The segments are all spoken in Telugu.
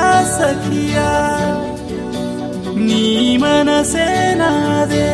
సఖియా నీ మనసే నాదే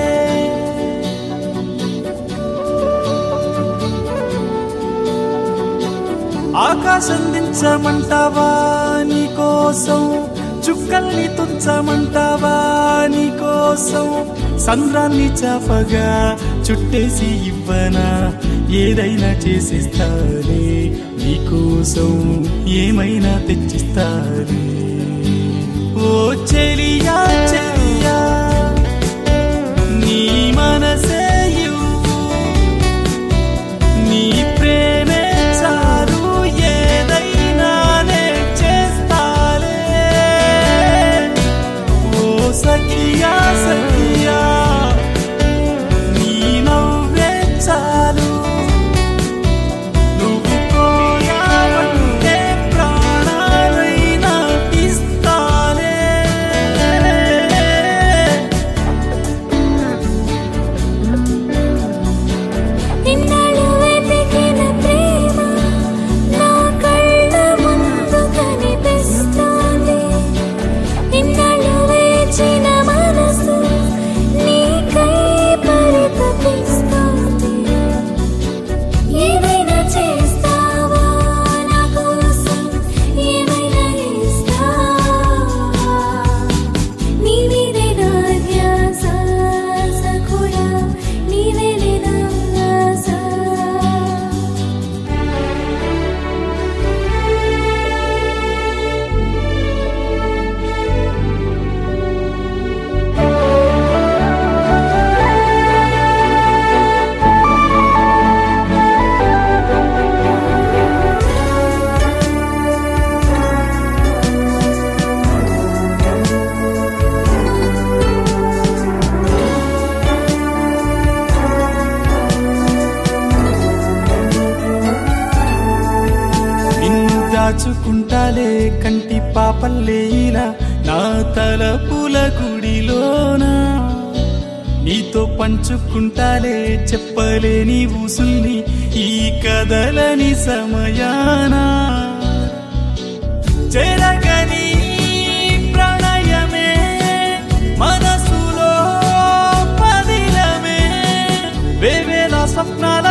ఆకాశం దించమంటావా నీ కోసం చుక్కల్ని తుంచమంటావా నీ కోసం సంద్రాన్ని చాపగా చుట్టేసి ఇవ్వనా ఏదైనా చేసిస్తానే నీకోసం ఏమైనా తెచ్చిస్తానే ఓ చెలియా చెలియా నీ మనసే ఇవ్వు నీ ప్రేమే చాలు ఏదైనా నే చేస్తాలే ఓ సఖియా సఖియా నీ నవ్వే చాలు నువ్వు కోరావంటే ప్రాణాలైనా ఇస్తాలే ఇన్నాళ్ళు వెతికిన ప్రేమ నా కళ్ళ ముందు కనిపిస్తోంది ఇన్నాళ్ళు వేచిన మనసు నీకై పరితపిస్తోంది ఏమైనా చేస్తావా నా కోసం ఏమైనా ఇస్తావా నీవే నా ధ్యాస సఖుడా నీవే నా ఆశ నిన్ను దాచుకుంటాలే కంటి పాపల్లే ఇలా నా తలపుల గుడిలోనా నీతో పంచుకుంటాలే చెప్పలేని ఊసుల్ని ఈ కదలని సమయానా చెరగని ప్రణయమే మనసులో పదిలమే వేవేల స్వప్నాల